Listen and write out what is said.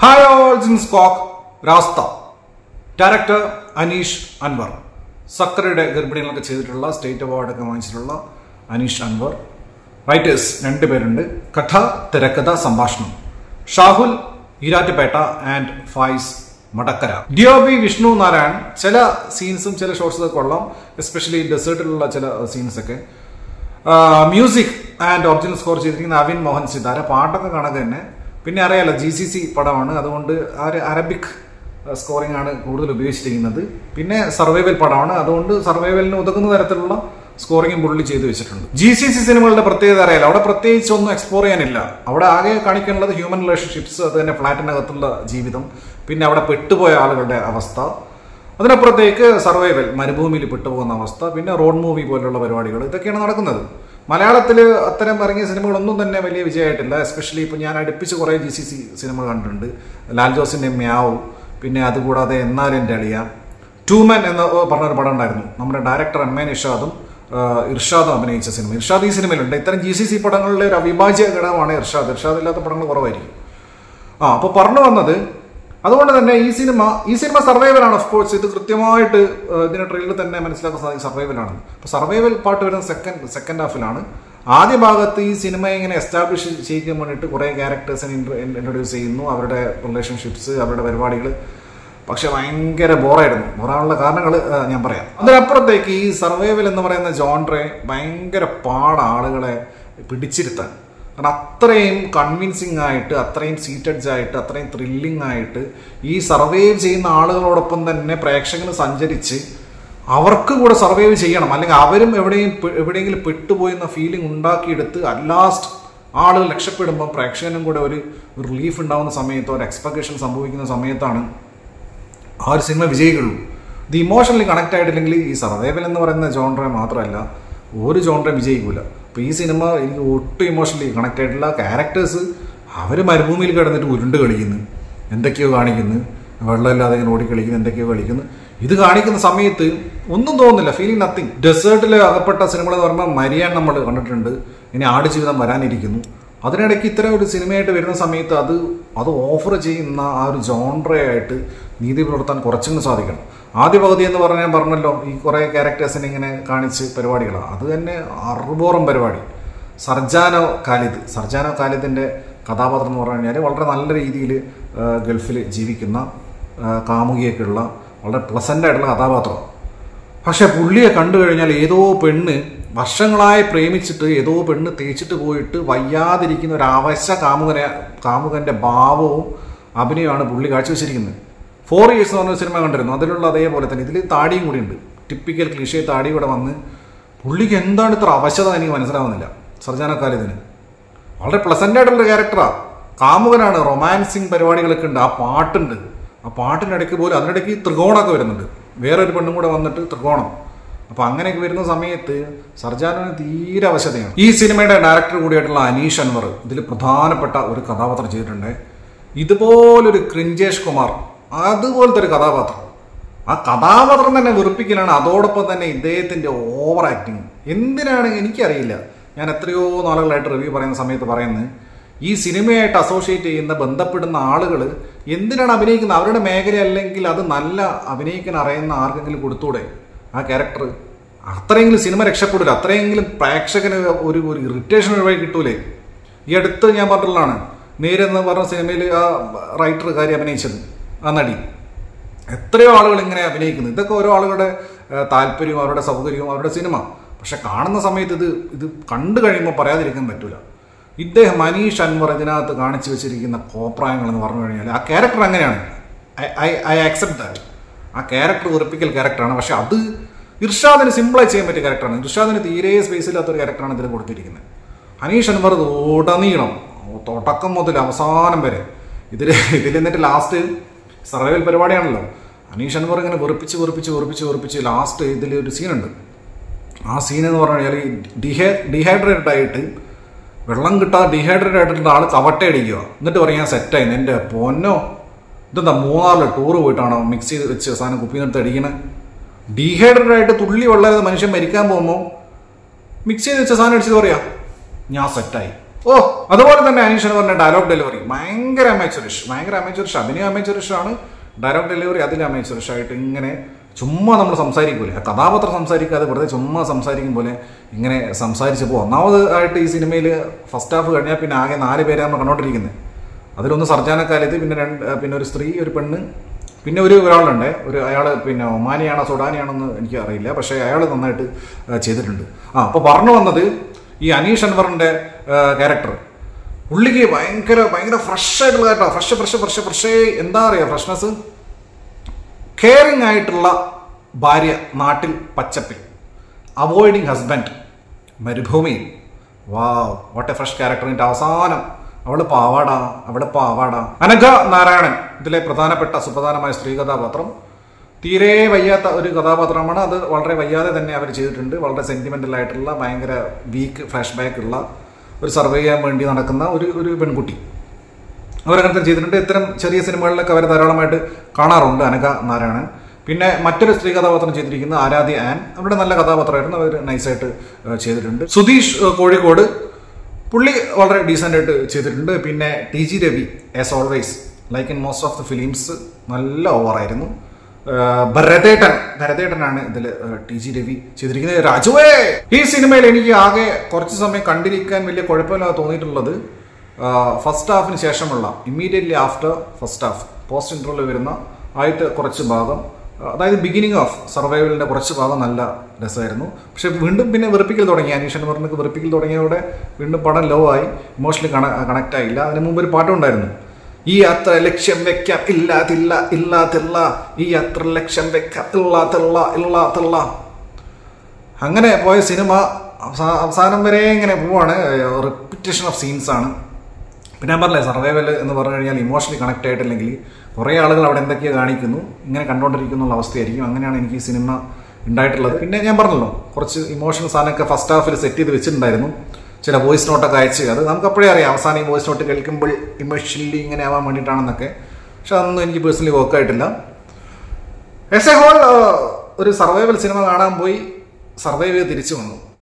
hi all ജിൻസ് കോക്ക് Raastha director Aneesh Anwar സക്കറയുടെ ഗർഭിണികളൊക്കെ ചെയ്തിട്ടുള്ള സ്റ്റേറ്റ് അവാർഡൊക്കെ വാങ്ങിച്ചിട്ടുള്ള അനീഷ് അൻവർ റൈറ്റേഴ്സ് രണ്ടുപേരുണ്ട് കഥ തിരക്കഥ സംഭാഷണം ഷാഹുൽ ഈരാറ്റുപേട്ട ആൻഡ് ഫായിസ് മടക്കര ഡിഒബി വിഷ്ണു നാരായൺ ചില സീൻസും ചില ഷോർട്സും ഒക്കെ കൊള്ളാം എസ്പെഷ്യലി ഡെസേർട്ടിലുള്ള ചില സീൻസ് ഒക്കെ മ്യൂസിക് ആൻഡ് ഒറിജിനൽ സ്കോർ ചെയ്തിരിക്കുന്ന അവിൻ മോഹൻ സിതാര പാട്ടൊക്കെ കണക്ക് തന്നെ പിന്നെ അറിയാലോ ജി സി സി പടമാണ് അതുകൊണ്ട് ആ ഒരു അറബിക് സ്കോറിംഗ് ആണ് കൂടുതൽ ഉപയോഗിച്ചിരിക്കുന്നത് പിന്നെ സർവൈവൽ പടമാണ് അതുകൊണ്ട് സർവൈവലിന് ഉതകുന്ന തരത്തിലുള്ള സ്കോറിംഗും പുള്ളി ചെയ്തു വെച്ചിട്ടുണ്ട് ജി സി സി സിനിമകളുടെ പ്രത്യേകത അറിയാലോ അവിടെ പ്രത്യേകിച്ച് ഒന്നും എക്സ്പ്ലോർ ചെയ്യാനില്ല അവിടെ ആകെ കാണിക്കാനുള്ളത് ഹ്യൂമൻ റിലേഷൻഷിപ്സ് അത് തന്നെ ഫ്ലാറ്റിനകത്തുള്ള ജീവിതം പിന്നെ അവിടെ പെട്ടുപോയ ആളുകളുടെ അവസ്ഥ അതിനപ്പുറത്തേക്ക് സർവൈവൽ മരുഭൂമിയിൽ പെട്ടുപോകുന്ന അവസ്ഥ പിന്നെ റോഡ് മൂവി പോലുള്ള പരിപാടികൾ ഇതൊക്കെയാണ് നടക്കുന്നത് മലയാളത്തിൽ അത്തരം ഇറങ്ങിയ സിനിമകളൊന്നും തന്നെ വലിയ വിജയമായിട്ടില്ല എസ്പെഷ്യലി ഇപ്പോൾ ഞാൻ അടുപ്പിച്ച് കുറേ ജി സി സി സിനിമ കണ്ടിട്ടുണ്ട് ലാൽ ജോസിൻ്റെ മ്യാവ് പിന്നെ അതുകൂടാതെ എന്നാലെൻ്റെ അളിയ ടൂമൻ എന്ന് പറഞ്ഞൊരു പടം ഉണ്ടായിരുന്നു നമ്മുടെ ഡയറക്ടർ എം എൻ ഇർഷാദും ഇർഷാദും അഭിനയിച്ച സിനിമ ഇർഷാദ് ഈ സിനിമയിലുണ്ട് ഇത്തരം ജി സി സി പടങ്ങളിലെ ഒരു അവിഭാജ്യ ഘടകമാണ് ഇർഷാദ് ഇർഷാദ് ഇല്ലാത്ത പടങ്ങൾ കുറവായിരിക്കും ആ അപ്പോൾ പറഞ്ഞു വന്നത് അതുകൊണ്ട് തന്നെ ഈ സിനിമ ഈ സിനിമ സർവൈവലാണ് ഓഫ് കോഴ്സ് ഇത് കൃത്യമായിട്ട് ഇതിന്റെ ട്രെയിലർ തന്നെ മനസ്സിലാക്കാൻ സാധിക്കും സർവൈവലാണ് അപ്പോൾ സർവൈവൽ പാട്ട് വരുന്ന സെക്കൻഡ് സെക്കൻഡ് ഹാഫിലാണ് ആദ്യ ഭാഗത്ത് ഈ സിനിമ ഇങ്ങനെ എസ്റ്റാബ്ലിഷ് ചെയ്യാൻ വേണ്ടിയിട്ട് കുറേ ക്യാരക്ടേഴ്സിനെ ഇൻട്രൊഡ്യൂസ് ചെയ്യുന്നു അവരുടെ റിലേഷൻഷിപ്സ് അവരുടെ പരിപാടികൾ പക്ഷെ ഭയങ്കര ബോറായിരുന്നു ബോറാനുള്ള കാരണങ്ങൾ ഞാൻ പറയാം അതിനപ്പുറത്തേക്ക് ഈ സർവൈവൽ എന്ന് പറയുന്ന ജോൺട്രെ ഭയങ്കര പാട ആളുകളെ പിടിച്ചിരുത്താൻ കാരണം അത്രയും കൺവിൻസിങ് ആയിട്ട് അത്രയും സീറ്റഡ്സ് ആയിട്ട് അത്രയും ത്രില്ലിംഗ് ആയിട്ട് ഈ സർവൈവ് ചെയ്യുന്ന ആളുകളോടൊപ്പം തന്നെ പ്രേക്ഷകന് സഞ്ചരിച്ച് അവർക്ക് കൂടെ സർവൈവ് ചെയ്യണം അല്ലെങ്കിൽ അവരും എവിടെയും എവിടെയെങ്കിലും പെട്ടുപോയെന്ന ഫീലിംഗ് ഉണ്ടാക്കിയെടുത്ത് അറ്റ് ലാസ്റ്റ് ആളുകൾ രക്ഷപ്പെടുമ്പോൾ പ്രേക്ഷകനും കൂടെ ഒരു റിലീഫ് ഉണ്ടാവുന്ന സമയത്ത് ഒരു എക്സ്പെക്ടേഷൻ സംഭവിക്കുന്ന സമയത്താണ് ആ ഒരു സിനിമ വിജയിക്കുള്ളൂ ഇത് ഇമോഷണലി കണക്ട് ആയിട്ടില്ലെങ്കിൽ ഈ സർവൈവൽ എന്ന് പറയുന്ന ജോൺറെ മാത്രമല്ല ഒരു ജോൺറെ വിജയിക്കില്ല അപ്പോൾ ഈ സിനിമ എനിക്ക് ഒട്ടും ഇമോഷണലി കണക്ട് ആയിട്ടുള്ള ക്യാരക്ടേഴ്സ് അവർ മരുഭൂമിയിൽ കിടന്നിട്ട് ഉരുണ്ട് കളിക്കുന്നു എന്തൊക്കെയോ കാണിക്കുന്നു വെള്ളമില്ലാതെ ഇങ്ങനെ ഓടി കളിക്കുന്നു എന്തൊക്കെയോ കളിക്കുന്നു ഇത് കാണിക്കുന്ന സമയത്ത് ഒന്നും തോന്നുന്നില്ല ഫീലിംഗ് നത്തിങ് ഡെസേർട്ടിൽ അകപ്പെട്ട സിനിമകൾ എന്ന് പറയുമ്പോൾ മരിയാൻ നമ്മൾ കണ്ടിട്ടുണ്ട് ഇനി ആടുജീവിതം വരാനിരിക്കുന്നു അതിനിടയ്ക്ക് ഇത്തരം ഒരു സിനിമയായിട്ട് വരുന്ന സമയത്ത് അത് അത് ഓഫർ ചെയ്യുന്ന ആ ഒരു ജോൺറയായിട്ട് നീതി പുലർത്താൻ കുറച്ചും സാധിക്കണം ആദ്യ പകുതി എന്ന് പറഞ്ഞാൽ പറഞ്ഞല്ലോ ഈ കുറേ ക്യാരക്ടേഴ്സിനെ ഇങ്ങനെ കാണിച്ച് പരിപാടികളാണ് അത് തന്നെ അറുപോറും പരിപാടി സർജാനോ ഖാലിദ് സർജാനോ ഖാലിദിൻ്റെ കഥാപാത്രം എന്ന് പറഞ്ഞു കഴിഞ്ഞാൽ വളരെ നല്ല രീതിയിൽ ഗൾഫിൽ ജീവിക്കുന്ന കാമുകിയൊക്കെയുള്ള വളരെ പ്ലസൻ്റ് ആയിട്ടുള്ള കഥാപാത്രമാണ് പക്ഷെ പുള്ളിയെ കണ്ടു കഴിഞ്ഞാൽ ഏതോ പെണ്ണ് വർഷങ്ങളായി പ്രേമിച്ചിട്ട് ഏതോ പെണ്ണ് തേച്ചിട്ട് പോയിട്ട് വയ്യാതിരിക്കുന്ന ഒരു അവശ കാമുകനെ കാമുകന്റെ ഭാവവും അഭിനയമാണ് പുള്ളി കാഴ്ചവെച്ചിരിക്കുന്നത് ഫോർ ഇയേഴ്സ് എന്ന് പറഞ്ഞ സിനിമ കണ്ടിരുന്നു അതിലുള്ള അതേപോലെ തന്നെ ഇതിൽ താടിയും കൂടി ഉണ്ട് ടിപ്പിക്കൽ ക്ലിഷേ താടി കൂടെ വന്ന് പുള്ളിക്ക് എന്താണ് ഇത്ര അവശത എനിക്ക് മനസ്സിലാവുന്നില്ല സർജാനക്കാലിതിന് വളരെ പ്ലസന്റ് ആയിട്ടുള്ള ക്യാരക്ടറാണ് കാമുകനാണ് റൊമാൻസിങ് പരിപാടികളൊക്കെ ഉണ്ട് ആ പാട്ടുണ്ട് ആ പാട്ടിനിടയ്ക്ക് പോലും അതിനിടയ്ക്ക് ത്രികോണമൊക്കെ വരുന്നുണ്ട് വേറൊരു പെണ്ണും കൂടെ വന്നിട്ട് ത്രികോണം അപ്പൊ അങ്ങനെയൊക്കെ വരുന്ന സമയത്ത് സർജാനന് തീരെ അവശതയാണ് ഈ സിനിമയുടെ ഡയറക്ടർ കൂടിയായിട്ടുള്ള അനീഷ് അൻവർ ഇതിൽ പ്രധാനപ്പെട്ട ഒരു കഥാപാത്രം ചെയ്തിട്ടുണ്ട് ഇതുപോലൊരു ക്രിഞ്ചേഷ് കുമാർ അതുപോലത്തെ ഒരു കഥാപാത്രം ആ കഥാപാത്രം തന്നെ വെറുപ്പിക്കലാണ് അതോടൊപ്പം തന്നെ ഇദ്ദേഹത്തിന്റെ ഓവർ ആക്ടിങ് എന്തിനാണ് എനിക്കറിയില്ല ഞാൻ എത്രയോ നാളുകളായിട്ട് റിവ്യൂ പറയുന്ന സമയത്ത് പറയുന്നത് ഈ സിനിമയായിട്ട് അസോസിയേറ്റ് ചെയ്യുന്ന ബന്ധപ്പെടുന്ന ആളുകൾ എന്തിനാണ് അഭിനയിക്കുന്നത് അവരുടെ മേഖല അല്ലെങ്കിൽ അത് നല്ല അഭിനയിക്കാൻ അറിയുന്ന ആർക്കെങ്കിലും കൊടുത്തൂടെ ആ ക്യാരക്ടർ അത്രയെങ്കിലും സിനിമ രക്ഷപ്പെടില്ല അത്രയെങ്കിലും പ്രേക്ഷകന് ഒരു ഒരു ഇറിറ്റേഷൻ ഒഴിവായി കിട്ടൂലേ ഈ അടുത്ത് ഞാൻ പറഞ്ഞിട്ടുള്ളതാണ് നേരെന്ന് പറഞ്ഞ സിനിമയിൽ ആ റൈറ്റർ കാര്യം അഭിനയിച്ചത് ആ നടി എത്രയോ ആളുകൾ ഇങ്ങനെ അഭിനയിക്കുന്നു ഇതൊക്കെ ഓരോ ആളുകളുടെ താല്പര്യവും അവരുടെ സൗകര്യവും അവരുടെ സിനിമ പക്ഷെ കാണുന്ന സമയത്ത് ഇത് ഇത് കണ്ടു കഴിയുമ്പോൾ പറയാതിരിക്കാൻ പറ്റൂല ഇദ്ദേഹം മനീഷ് അൻവർ ഇതിനകത്ത് കാണിച്ചു വെച്ചിരിക്കുന്ന കോപ്രായങ്ങൾ എന്ന് പറഞ്ഞു കഴിഞ്ഞാൽ ആ ക്യാരക്ടർ അങ്ങനെയാണ് ഐ ഐ ആക്സെപ്റ്റ് ദാറ്റ് ആ ക്യാരക്ടർ വെറുപ്പിക്കൽ ക്യാരക്ടറാണ് പക്ഷെ അത് ഇർഷാദിന് സിമ്പിളായി ചെയ്യാൻ പറ്റിയ ക്യാരക്ടറാണ് ഇർഷാദിന് തീരെ സ്പേസ് ഇല്ലാത്തൊരു ക്യാരക്ടറാണ് ഇതിൽ കൊടുത്തിരിക്കുന്നത് അനീഷ് അൻവർ ഉടനീളം തുടക്കം മുതൽ അവസാനം വരെ ഇതിൽ ഇതിൽ എന്നിട്ട് ലാസ്റ്റ് സർവൈവൽ പരിപാടിയാണല്ലോ അനീഷ് അൻവർ ഇങ്ങനെ വെറുപ്പിച്ച് വെറുപ്പിച്ച് വെറുപ്പിച്ച് വെറുപ്പിച്ച് ലാസ്റ്റ് ഇതിൽ ഒരു സീനുണ്ട് ആ സീൻ എന്ന് പറഞ്ഞു കഴിഞ്ഞാൽ ഈ ഡിഹൈ ഡീഹൈഡ്രേറ്റഡ് ആയിട്ട് വെള്ളം കിട്ടാതെ ഡീഹൈഡ്രേറ്റഡ് ആയിട്ടുള്ള ആൾ കവട്ട അടിക്കുക എന്നിട്ട് പറയാൻ സെറ്റായി എൻ്റെ പൊന്നോ ഇതെന്താ മൂന്നാറിൽ ടൂർ പോയിട്ടാണോ മിക്സ് ചെയ്ത് വെച്ച് സാധനം കുപ്പിന്നെടുത്ത് അടിക്കണത് ഡീഹൈഡ്രേറ്റഡ് ആയിട്ട് തുള്ളി വെള്ളമായത് മനുഷ്യൻ മരിക്കാൻ പോകുമ്പോൾ മിക്സ് ചെയ്ത് വെച്ച സാധനം അടിച്ചത് പറയാ ഞാൻ സെറ്റായി ഓ അതുപോലെ തന്നെ അനീഷ് എന്ന് പറഞ്ഞ ഡയലോഗ് ഡെലിവറി ഭയങ്കര അമേച്ചറിഷ് ഭയങ്കര അമേച്ചറിഷ് അഭിനയം അമേച്ചറിഷ് ആണ് ഡയലോഗ് ഡെലിവറി അതിൽ അമേച്ചറിഷ് ആയിട്ട് ഇങ്ങനെ ചുമ്മാ നമ്മൾ സംസാരിക്കൂലേ ആ കഥാപാത്രം സംസാരിക്കാതെ വെറുതെ ചുമ്മാ സംസാരിക്കും പോലെ ഇങ്ങനെ സംസാരിച്ചപ്പോൾ ഒന്നാമത് ആയിട്ട് ഈ സിനിമയിൽ ഫസ്റ്റ് ഹാഫ് കഴിഞ്ഞാൽ പിന്നെ ആകെ നാല് പേരാണ് നമ്മൾ കണ്ടോണ്ടിരിക്കുന്നത് അതിലൊന്ന് സർജാനക്കാലത്ത് പിന്നെ രണ്ട് പിന്നെ ഒരു സ്ത്രീ ഒരു പെണ്ണ് പിന്നെ ഒരു ഒരാളുണ്ട് ഒരു അയാൾ പിന്നെ ഒമാനിയാണോ സുഡാനിയാണെന്ന് എനിക്ക് അറിയില്ല പക്ഷേ അയാൾ നന്നായിട്ട് ആ, ചെയ്തിട്ടുണ്ട് ആ അപ്പോൾ പറഞ്ഞു വന്നത് ഈ അനീഷ് അൻവറിൻ്റെ ക്യാരക്ടർ പുള്ളിക്ക് ഭയങ്കര ഭയങ്കര ഫ്രഷ് ആയിട്ടുള്ള കേട്ടോ ഫ്രഷ് ഫ്രഷ് ഫ്രഷ് ഫ്രഷ് എന്താ പറയുക ഫ്രഷ്നെസ് കെയറിങ് ആയിട്ടുള്ള ഭാര്യ നാട്ടിൽ പച്ചപ്പിൽ അവോയ്ഡിങ് ഹസ്ബൻഡ് മരുഭൂമിയിൽ വാ വാട്ട് എ ഫ്രഷ് ക്യാരക്ടറിന്റെ അവസാനം അവള് പാവാടാ അവള് പാവാടാ അനഘ നാരായണൻ ഇതിലെ പ്രധാനപ്പെട്ട സുപ്രധാനമായ സ്ത്രീ കഥാപാത്രം തീരെ വയ്യാത്ത ഒരു കഥാപാത്രമാണ് അത് വളരെ വയ്യാതെ തന്നെ അവർ ചെയ്തിട്ടുണ്ട് വളരെ സെന്റിമെന്റൽ ആയിട്ടുള്ള ഭയങ്കര വീക്ക് ഫ്ലാഷ് ബാക്ക് ഉള്ള ഒരു സർവേ ചെയ്യാൻ വേണ്ടി നടക്കുന്ന ഒരു ഒരു പെൺകുട്ടി അവരങ്ങനത്തെ ചെയ്തിട്ടുണ്ട് ഇത്തരം ചെറിയ സിനിമകളിലൊക്കെ അവർ ധാരാളമായിട്ട് കാണാറുണ്ട് അനഘ നാരായണൻ പിന്നെ മറ്റൊരു സ്ത്രീ കഥാപാത്രം ചെയ്തിരിക്കുന്ന ആരാധ്യ ആൻ അവരുടെ നല്ല കഥാപാത്രമായിരുന്നു അവർ നൈസായിട്ട് ഏഹ്, ചെയ്തിട്ടുണ്ട് സുധീഷ് ഏഹ്, കോഴിക്കോട് പുള്ളി വളരെ ഡീസൻ്റ് ആയിട്ട് ചെയ്തിട്ടുണ്ട് പിന്നെ T G Ravi as always like in most of the films നല്ല ഓവറായിരുന്നു ഏഹ്, ഭരതേട്ടൻ ഭരതേട്ടനാണ് ഇതിൽ ടി ജി രവി ചെയ്തിരിക്കുന്നത് രാജുവേ ഈ സിനിമയിൽ എനിക്ക് ആകെ കുറച്ച് സമയം കണ്ടിരിക്കാൻ വലിയ കുഴപ്പമില്ലാതെ തോന്നിയിട്ടുള്ളത് ഫസ്റ്റ് ഹാഫിന് ശേഷമുള്ള immediately after first half post interview വരുന്ന ആയിട്ട് കുറച്ച് ഭാഗം ആ, അതായത് ബിഗിനിങ് ഓഫ് സർവൈവലിന്റെ കുറച്ച് ഭാഗം നല്ല രസമായിരുന്നു പക്ഷെ വീണ്ടും പിന്നെ വെറുപ്പിക്കൽ തുടങ്ങി അനീഷൻ പറഞ്ഞക്ക് വെറുപ്പിക്കൽ തുടങ്ങിയതോടെ വീണ്ടും പടം ലോ ആയി ഇമോഷണലി കണക്ട് ആയില്ല അതിന് മുമ്പ് ഒരു പാട്ടുണ്ടായിരുന്നു ഈ യാത്ര ലക്ഷ്യം വെക്കാം ഇല്ലാതില്ല ഇല്ലാതില്ല ഈ യാത്ര ലക്ഷ്യം വെക്കാം ഇല്ലാതില്ല ഇല്ലാതില്ല അങ്ങനെ പോയ സിനിമ അവസാ- അവസാനം വരെ ഇങ്ങനെ പോവാണ് റിപ്പിറ്റേഷൻ ഓഫ് സീൻസ് ആണ് പിന്നെ ഞാൻ പറഞ്ഞില്ലേ സർവൈവൽ എന്ന് പറഞ്ഞു കഴിഞ്ഞാൽ ഇമോഷണലി കണക്ട് ആയിട്ടില്ലെങ്കിൽ കുറേ ആളുകൾ അവിടെ എന്തൊക്കെയോ കാണിക്കുന്നു ഇങ്ങനെ കണ്ടുകൊണ്ടിരിക്കുന്ന അവസ്ഥയായിരിക്കും അങ്ങനെയാണ് എനിക്ക് ഈ സിനിമ ഉണ്ടായിട്ടുള്ളത് പിന്നെ ഞാൻ പറഞ്ഞല്ലോ കുറച്ച് ഇമോഷണൽ സാധനമൊക്കെ ഫസ്റ്റ് ഹാഫിൽ സെറ്റ് ചെയ്ത് വെച്ചിട്ടുണ്ടായിരുന്നു ചില വോയിസ് നോട്ടൊക്കെ അയച്ച് അത് നമുക്ക് അപ്പോഴേ അറിയാം അവസാനം ഈ വോയിസ് നോട്ട് കേൾക്കുമ്പോൾ ഇമോഷണലി ഇങ്ങനെ ആവാൻ വേണ്ടിയിട്ടാണെന്നൊക്കെ പക്ഷെ അതൊന്നും എനിക്ക് പേഴ്സണലി വർക്കായിട്ടില്ല എസ് എ ഹോൾ ഒരു സർവൈവൽ സിനിമ കാണാൻ പോയി സർവൈവ് ചെയ്ത് തിരിച്ചു വന്നു